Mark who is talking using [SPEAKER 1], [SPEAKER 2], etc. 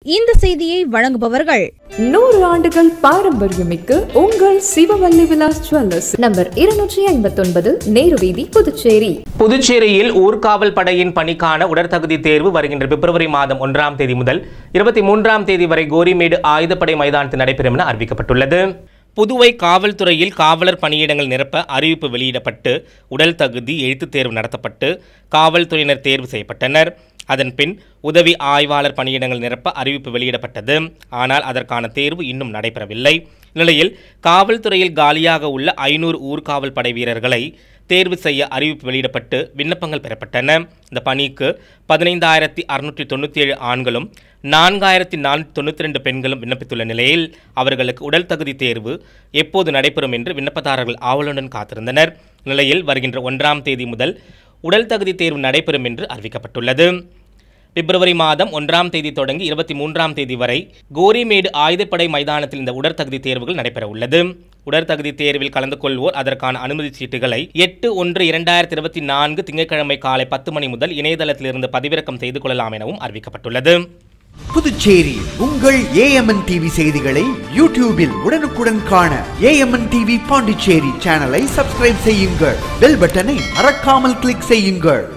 [SPEAKER 1] இந்த செய்தியை வழங்குபவர்கள்
[SPEAKER 2] நூறு ஆண்டுகள் பாரம்பரியமிக்க உங்கள் சிவவல்லி விலாஸ் ஜுவல்லர்ஸ் நம்பர் இருநூற்றி ஐம்பத்தொன்பது நேரு வீதி புதுச்சேரி
[SPEAKER 3] புதுச்சேரியில் ஊர்காவல் படையின் பணிக்கான உடற்தகுதி தேர்வு வருகின்ற பிப்ரவரி மாதம் ஒன்றாம் தேதி முதல் இருபத்தி மூன்றாம் தேதி வரை கோரிமேடு ஆயுதப்படை மைதானத்தில் நடைபெறும் என அறிவிக்கப்பட்டுள்ளது புதுவை காவல்துறையில் காவலர் பணியிடங்கள் நிரப்ப அறிவிப்பு வெளியிடப்பட்டு உடல் தகுதி எழுத்துத் தேர்வு நடத்தப்பட்டு காவல்துறையினர் தேர்வு செய்யப்பட்டனர் அதன்பின் உதவி ஆய்வாளர் பணியிடங்கள் நிரப்ப அறிவிப்பு வெளியிடப்பட்டது ஆனால் அதற்கான தேர்வு இன்னும் நடைபெறவில்லை நிலையில் காவல்துறையில் காலியாக உள்ள ஐநூறு ஊர்காவல் படை வீரர்களை தேர்வு செய்ய அறிவிப்பு வெளியிடப்பட்டு விண்ணப்பங்கள் பெறப்பட்டன இந்த பணிக்கு பதினைந்தாயிரத்தி அறுநூற்றி தொண்ணூற்றி ஏழு ஆண்களும் நான்காயிரத்தி நானூற்றி தொண்ணூற்றி ரெண்டு பெண்களும் விண்ணப்பித்துள்ள நிலையில் அவர்களுக்கு உடல் தகுதி தேர்வு எப்போது நடைபெறும் என்று விண்ணப்பதாரர்கள் ஆவலுடன் காத்திருந்தனர் நிலையில் வருகின்ற ஒன்றாம் தேதி முதல் உடல் தகுதி தேர்வு நடைபெறும் என்று அறிவிக்கப்பட்டுள்ளது பிப்ரவரி மாதம் ஒன்றாம் தேதி தொடங்கி இருபத்தி மூன்றாம் தேதி வரை கோரிமேடு ஆயுதப்படை மைதானத்தில் இந்த உடற்தகுதி தேர்வுகள் நடைபெற உள்ளது உடற்தகுதி தேர்வில் கலந்து கொள்வோர் அதற்கான அனுமதி சீட்டுகளை எட்டு ஒன்று இரண்டாயிரத்தி இருபத்தி நான்கு திங்கட்கிழமை காலை பத்து மணி முதல் இணையதளத்திலிருந்து பதிவிறக்கம் செய்து கொள்ளலாம் எனவும் அறிவிக்கப்பட்டுள்ளது
[SPEAKER 4] புதுச்சேரி உங்கள் ஏஎம்என் டிவி செய்திகளை யூடியூபில் உடனுக்குடன் காண ஏஎம்என் டிவி பாண்டிச்சேரி சேனலை சப்ஸ்கிரைப் செய்யுங்கள் பெல் பட்டனை மறக்காமல் கிளிக் செய்யுங்கள்